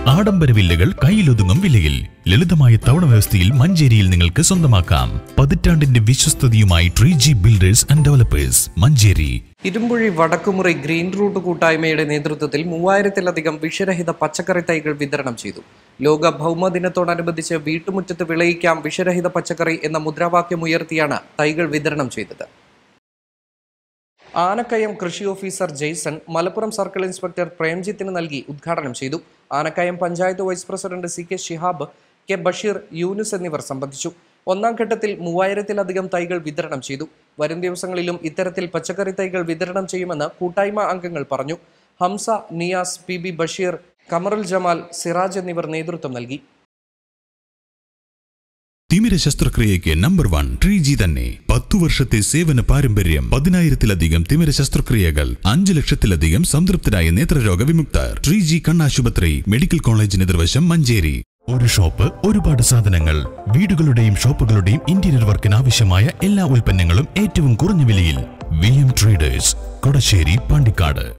ആഡംബര വില്ലകൾ കയ്യിലൊതുങ്ങും വിലയിൽ ലളിതമായ തവണ വ്യവസ്ഥയിൽ മഞ്ചേരിയിൽ നിങ്ങൾക്ക് സ്വന്തമാക്കാം പതിറ്റാണ്ടിന്റെ വിശ്വസ്തതയുമായി tree G builders and developers Manjeri Irumbuzhi Vadakkumuri green route കൂട്ടായ്മയുടെ നേതൃത്വത്തിൽ മൂവായിരത്തിലധികം വിഷരഹിത പച്ചക്കറി തൈകൾ വിതരണം ചെയ്തു ലോക ഭൗമദിനത്തോടനുബന്ധിച്ച് വീട്ടുമുറ്റത്ത് വിളയിക്കാം വിഷരഹിത പച്ചക്കറി എന്ന മുദ്രാവാക്യം ഉയർത്തിയാണ് തൈകൾ വിതരണം ചെയ്തത് ആനക്കയം കൃഷി officer Jaison Malappuram circle inspector പ്രേംജിത്തിന് നൽകി ഉദ്ഘാടനം ചെയ്തു Anakkayam panchayat vice president C K Shihab K Basheer Yunus എന്നിവർ സംബന്ധിച്ചു ഒന്നാം ഘട്ടത്തിൽ മൂവായിരത്തിലധികം തൈകൾ വിതരണം ചെയ്തു വരും ദിവസങ്ങളിലും ഇത്തരത്തിൽ പച്ചക്കറി തൈകൾ വിതരണം ചെയ്യുമെന്ന് കൂട്ടായ്മ അംഗങ്ങൾ പറഞ്ഞു ഹംസ നിയാസ് പി ബി ബഷീർ കമറുൽ ജമാൽ സിറാജ് എന്നിവർ നേതൃത്വം നൽകി തിമിര ശസ്ത്രക്രിയയ്ക്ക് നമ്പർ വൺ ട്രീ ജി തന്നെ പത്തു വർഷത്തെ സേവന പാരമ്പര്യം പതിനായിരത്തിലധികം തിമിര ശസ്ത്രക്രിയകൾ അഞ്ചു ലക്ഷത്തിലധികം സംതൃപ്തരായ നേത്രരോഗ വിമുക്തർ ട്രീ ജി കണ്ണാശുപത്രി മെഡിക്കൽ കോളേജ് എതിർവശം മഞ്ചേരി ഒരു ഷോപ്പ് ഒരുപാട് സാധനങ്ങൾ വീടുകളുടെയും ഷോപ്പുകളുടെയും ഇന്റീരിയർ വർക്കിന് ആവശ്യമായ എല്ലാ ഉൽപ്പന്നങ്ങളും ഏറ്റവും കുറഞ്ഞ വിലയിൽ V M traders Kodasseri Pandikkad